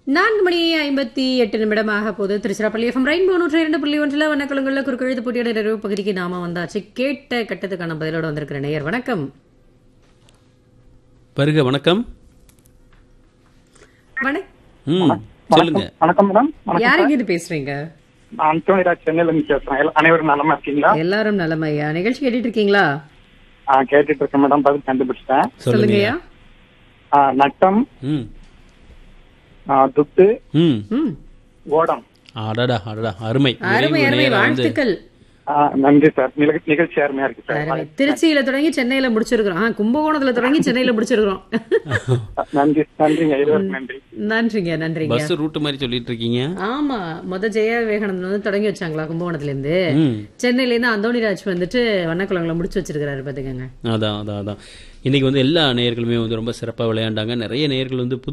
நான்கு மணி ஐம்பத்தி எட்டு நிமிடமாக போது திருச்சிராப்பள்ளி எஃப்எம் ரெயின்போ நூற்றி இரண்டு புள்ளி ஒன்றில் வண்ணக்குளங்களில் குறுக்கெழுத்து போட்டியோட நிறைவு பகுதிக்கு நாம வந்தாச்சு கேட்ட கட்டத்துக்கான பதிலோட வந்திருக்கிற நேயர் வணக்கம் வருக வணக்கம் வணக்கம் ம் சொல்லுங்க வணக்கம் மேடம் வணக்கம் யாருங்க இது பேசுறீங்க நான் அந்தோனிராஜ் சென்னையில இருந்து பேசுறேன் எல்லா- அனைவரும் நலமா இருக்கீங்களா எல்லாரும் நலமையா நிகழ்ச்சி கேட்டுட்டு இருக்கீங்களா ஆ, கேட்டுட்டு இருக்கேன் மேடம் பதில் கண்டுபிடிச்சிட்டேன் சொல்லுங்க சொல்லுங்கய்யா ஆ, நட்டம் ம் ஆ, துட்டு ம் ம் ஓடம் அடடா அடடா அருமை அருமை நிறைவு அருமை நேரம் வந்து வாழ்த்துக்கள் ஆ, நன்றி சார் நிக- நிகழ்ச்சி அருமையா இருக்கு அருமை. சார் திருச்சியில தொடங்கி சென்னையில முடிச்சிருக்கிறோம் ஆ, கும்பகோணத்துல தொடங்கி சென்னையில முடிச்சிருக்கிறோம் நன்றி நன்றிங்க இருவருக்கும் நன்றி நன்றிங்க நன்றிங்க பஸ் ரூட் மாதிரி சொல்லிட்டு இருக்கீங்க ஆமா முத ஜெய விவேகானந்தன் வந்து தொடங்கி வச்சாங்களா கும்பகோணத்துல இருந்து ம் சென்னையில இருந்து அந்தோணிராஜ் வந்துட்டு வண்ணக்குளங்களை முடிச்சு வச்சிருக்காரு பாத்துக்கங்க அதான் அதான் அதான் இன்னைக்கு வந்து எல்லா நேயர்களுமே வந்து ரொம்ப சிறப்பாக விளையாண்டாங்க நிறைய நேயர்கள் வந்து புது